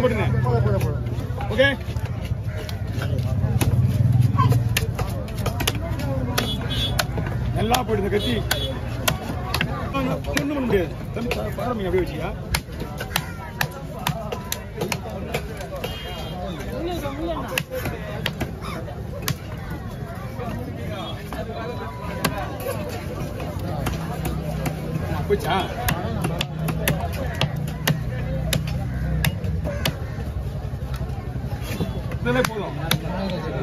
போட்டுங்க ஓகே நல்லா போயிடுது கத்தி ஒன்றும் பண்ண முடியாது தம்பி பாரம்பரியம் அப்படியே வச்சியா போச்சா இதெல்லாம் போதும்